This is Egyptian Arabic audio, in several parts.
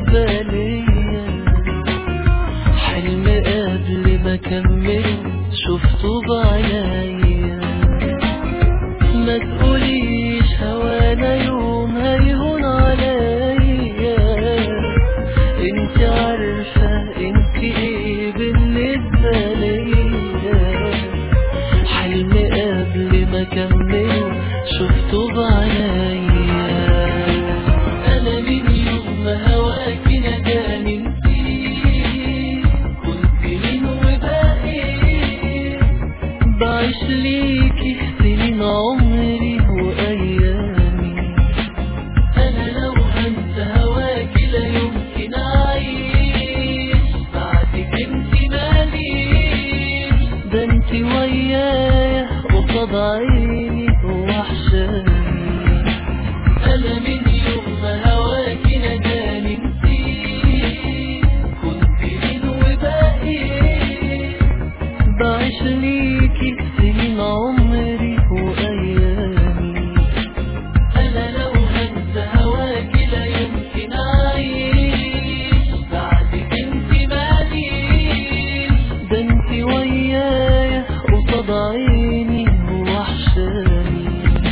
بالنسبة ليا حلم قبل ما كمل شفته بعينيا ما تقوليش هوانا يوم هيهون عليا انت عارفة انت ايه بالنسبة ليا حلم قبل ما كمل شفته بعينيا انا من يوم ما هواكي نداني نسيت كنت مين وبقيت بعيش ليكي سنين عمري وايامي انا لو هنسى هواكي لا يمكن اعيش بعدك انت ماليش ده انت ويايا قصاد عيني وحشاني انا من يوم ما هواكي نداني نسيت كنت مين وبقيت بعيش ليكي سنين عمري وايامي انا لو هنسى هواكي لا يمكن اعيش بعدك انت ماليش ده انت ويايا قصاد عيني وحشاني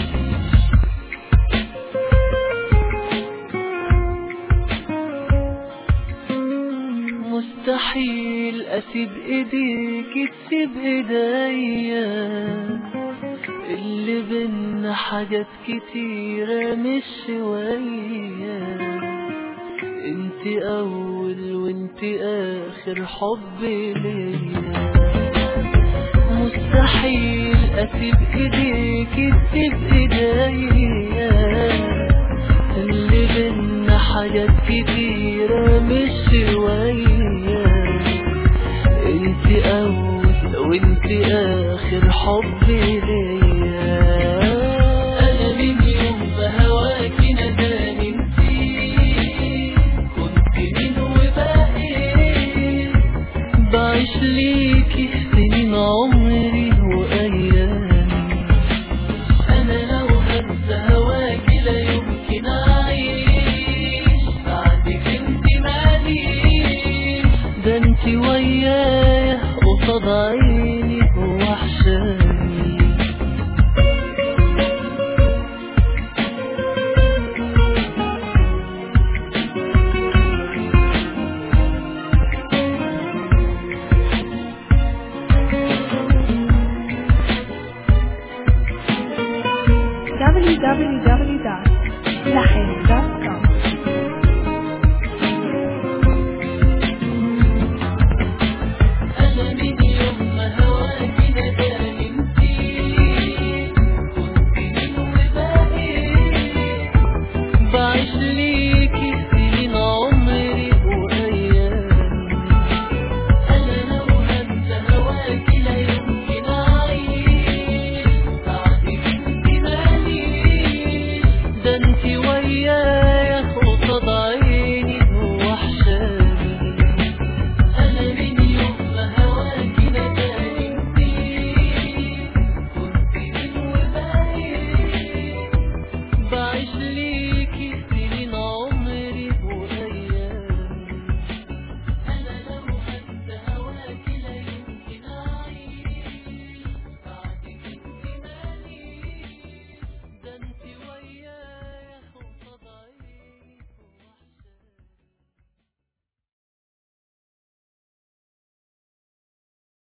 مستحيل اسيب ايديك تسيب ايديا اللي بينا حاجات كتيرة مش شوية انت اول وانت اخر حب ليا مستحيل اسيب ايديك تسيب ايديا اللي بينا حاجات كتيرة مش شوية انت اول وانت اخر حب ليا انا من يوم ما هواكي نداني نسيت كنت مين وبقيت بعيش ليكي سنين عمري وايامي انا لو هنسى هواكي لا يمكن اعيش بعدك انت ماليش ده انت ويايا قصاد عيني